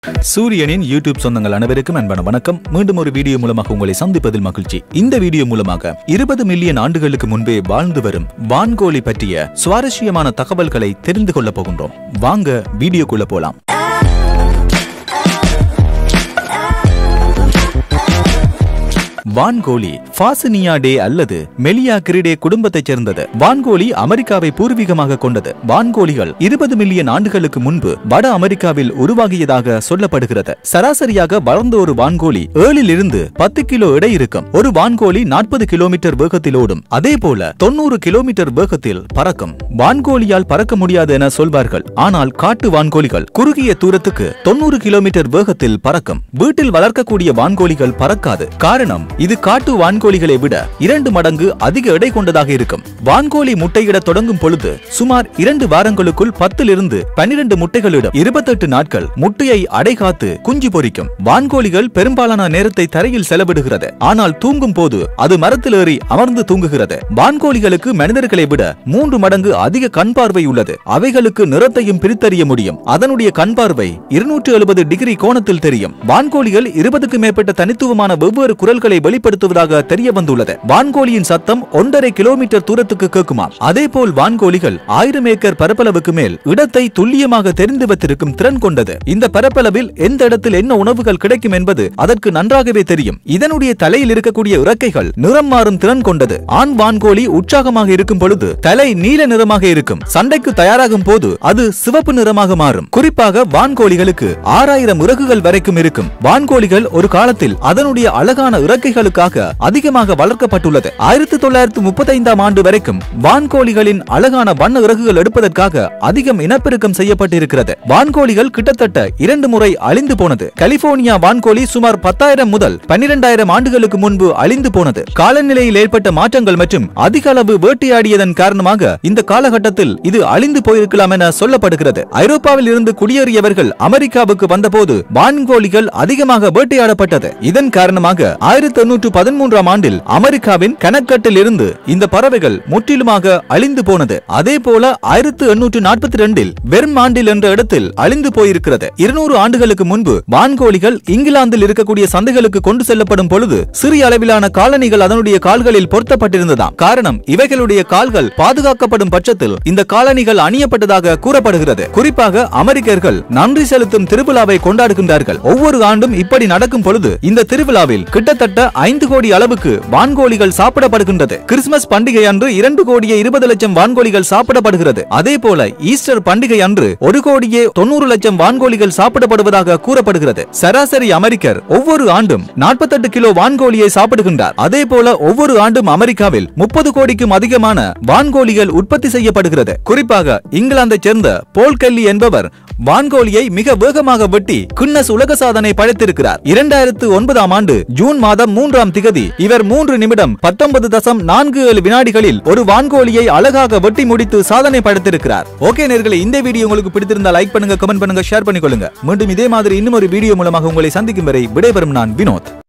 சூரியனின் யூடியூப் சொந்தங்கள் அனைவருக்கும் அன்பான வணக்கம் மீண்டும் ஒரு வீடியோ மூலமாக உங்களை சந்திப்பதில் மகிழ்ச்சி இந்த வீடியோ மூலமாக இருபது மில்லியன் ஆண்டுகளுக்கு முன்பே வாழ்ந்து வரும் வான்கோழி பற்றிய சுவாரஸ்யமான தகவல்களை தெரிந்து கொள்ளப் போகின்றோம் வாங்க வீடியோக்குள்ள போலாம் வான்கோழி பாசினியாடே அல்லது மெலியாக்ரிடே குடும்பத்தைச் சேர்ந்தது வான்கோழி அமெரிக்காவை பூர்வீகமாக கொண்டது வான்கோழிகள் இருபது மில்லியன் ஆண்டுகளுக்கு முன்பு வட அமெரிக்காவில் உருவாகியதாக சொல்லப்படுகிறது சராசரியாக வளர்ந்த ஒரு வான்கோழி ஏழில் இருந்து பத்து கிலோ எடை இருக்கும் ஒரு வான்கோழி நாற்பது கிலோமீட்டர் வேகத்தில் ஓடும் அதே போல தொண்ணூறு கிலோமீட்டர் வேகத்தில் பறக்கும் வான்கோழியால் பறக்க முடியாது என சொல்வார்கள் ஆனால் காட்டு வான்கோழிகள் குறுகிய தூரத்துக்கு தொண்ணூறு கிலோமீட்டர் வேகத்தில் பறக்கும் வீட்டில் வளர்க்கக்கூடிய வான்கோழிகள் பறக்காது காரணம் இது காட்டு வான்கோழிகளை விட இரண்டு மடங்கு அதிக எடை கொண்டதாக இருக்கும் வான்கோழி முட்டையிட தொடங்கும் பொழுது சுமார் இரண்டு வாரங்களுக்குள் பத்திலிருந்து பன்னிரண்டு முட்டைகளிடம் இருபத்தெட்டு நாட்கள் முட்டையை அடைகாத்து குஞ்சு பொரிக்கும் வான்கோழிகள் பெரும்பாலான நேரத்தை தரையில் செலவிடுகிறது ஆனால் தூங்கும் போது அது மரத்தில் ஏறி அமர்ந்து தூங்குகிறது வான்கோழிகளுக்கு மனிதர்களை விட மூன்று மடங்கு அதிக கண் பார்வை உள்ளது அவைகளுக்கு நிறத்தையும் பிரித்தறிய முடியும் அதனுடைய கண் பார்வை இருநூற்று எழுபது டிகிரி கோணத்தில் தெரியும் வான்கோழிகள் இருபதுக்கு மேற்பட்ட தனித்துவமான வெவ்வேறு குரல்களை வெளிப்படுத்துவதாக தெரிய வந்துள்ளது வான்கோழியின் சத்தம் ஒன்றரை கிலோமீட்டர் தூரத்துக்கு கேட்குமாம் அதே போல் வான்கோழிகள் ஆயிரம் ஏக்கர் பரப்பளவுக்கு மேல் இடத்தை துல்லியமாக தெரிந்து வைத்திருக்கும் திறன் கொண்டது இந்த பரப்பளவில் எந்த இடத்தில் என்ன உணவுகள் கிடைக்கும் என்பது அதற்கு நன்றாகவே தெரியும் இதனுடைய தலையில் இருக்கக்கூடிய இறக்கைகள் நிறம் மாறும் திறன் கொண்டது ஆண் வான்கோழி உற்சாகமாக இருக்கும் பொழுது தலை நீல நிறமாக இருக்கும் சண்டைக்கு தயாராகும் போது அது சிவப்பு நிறமாக மாறும் குறிப்பாக வான்கோழிகளுக்கு ஆறாயிரம் இறகுகள் வரைக்கும் இருக்கும் வான்கோழிகள் ஒரு காலத்தில் அதனுடைய அழகான இறக்கைகளுக்காக அதிகமாக வளர்க்கப்பட்டுள்ளது ஆயிரத்தி தொள்ளாயிரத்தி முப்பத்தி ஐந்தாம் ஆண்டு வரைக்கும் வான்கோழிகளின் அழகான வண்ண இறகுகள் எடுப்பதற்காக அதிகம் இனப்பெருக்கம் செய்யப்பட்டிருக்கிறது வான்கோழிகள் கிட்டத்தட்ட இரண்டு முறை அழிந்து போனது கலிபோர்னியா வான்கோழி சுமார் பத்தாயிரம் முதல் பன்னிரெண்டாயிரம் ஆண்டுகளுக்கு முன்பு அழிந்து போனது காலநிலையில் ஏற்பட்ட மாற்றங்கள் மற்றும் அதிக அளவு வேட்டையாடியதன் காரணமாக இந்த காலகட்டத்தில் இது அழிந்து போயிருக்கலாம் என சொல்லப்படுகிறது ஐரோப்பாவில் இருந்து குடியேறியவர்கள் அமெரிக்காவுக்கு வந்தபோது வான்கோழிகள் அதிகமாக வேட்டையாடப்பட்டது இதன் காரணமாக ஆயிரத்தி எண்ணூற்று பதிமூன்றாம் ஆண்டில் அமெரிக்காவின் கணக்கட்டில் இருந்து இந்த பறவைகள் முற்றிலுமாக அழிந்து போனது அதே போல ஆயிரத்து எண்ணூற்று நாற்பத்தி ரெண்டில் வெர்மாண்டில் என்ற இடத்தில் அழிந்து போயிருக்கிறது இருநூறு ஆண்டுகளுக்கு முன்பு வான்கோழிகள் இங்கிலாந்தில் இருக்கக்கூடிய சந்தைகளுக்கு கொண்டு செல்லப்படும் பொழுது சிறிய அளவிலான காலணிகள் அதனுடைய கால்களில் பொருத்தப்பட்டிருந்ததாம் காரணம் இவைகளுடைய கால்கள் பாதுகாக்கப்படும் பட்சத்தில் இந்த காலணிகள் அணியப்பட்டதாக கூறப்படுகிறது குறிப்பாக அமெரிக்கர்கள் நன்றி செலுத்தும் திருவிழாவை கொண்டாடுகின்றார்கள் ஒவ்வொரு ஆண்டும் இப்படி நடக்கும் பொழுது இந்த திருவிழாவில் கிட்டத்தட்ட ஐந்து கோடி அளவுக்கு வான்கோழிகள் சாப்பிடப்படுகின்றது கிறிஸ்துமஸ் பண்டிகை அன்று இரண்டு கோடியே இருபது லட்சம் வான்கோழிகள் சாப்பிடப்படுகிறது அதே போல ஈஸ்டர் பண்டிகை அன்று ஒரு கோடியே தொண்ணூறு லட்சம் வான்கோழிகள் சாப்பிடப்படுவதாக கூறப்படுகிறது சராசரி அமெரிக்கர் ஒவ்வொரு ஆண்டும் நாற்பத்தெட்டு கிலோ வான்கோழியை சாப்பிடுகின்றார் அதே போல ஒவ்வொரு ஆண்டும் அமெரிக்காவில் முப்பது கோடிக்கும் அதிகமான வான்கோழிகள் உற்பத்தி செய்யப்படுகிறது குறிப்பாக இங்கிலாந்தைச் சேர்ந்த போல் கெல்லி என்பவர் வான்கோழியை மிக வேகமாக வெட்டி கின்னஸ் உலக சாதனை படைத்திருக்கிறார் இரண்டாயிரத்து ஒன்பதாம் ஆண்டு ஜூன் மாதம் மூன்றாம் திகதி இவர் மூன்று நிமிடம் பத்தொன்பது தசம் நான்கு ஏழு வினாடிகளில் ஒரு வான்கோழியை அழகாக வெட்டி முடித்து சாதனை படைத்திருக்கிறார் ஓகே நேர்களே இந்த வீடியோ உங்களுக்கு பிடித்திருந்தா லைக் பண்ணுங்க கமெண்ட் பண்ணுங்க ஷேர் பண்ணிக்கொள்ளுங்க மீண்டும் இதே மாதிரி இன்னும் ஒரு வீடியோ மூலமாக உங்களை சந்திக்கும் வரை விடைபெறும் நான் வினோத்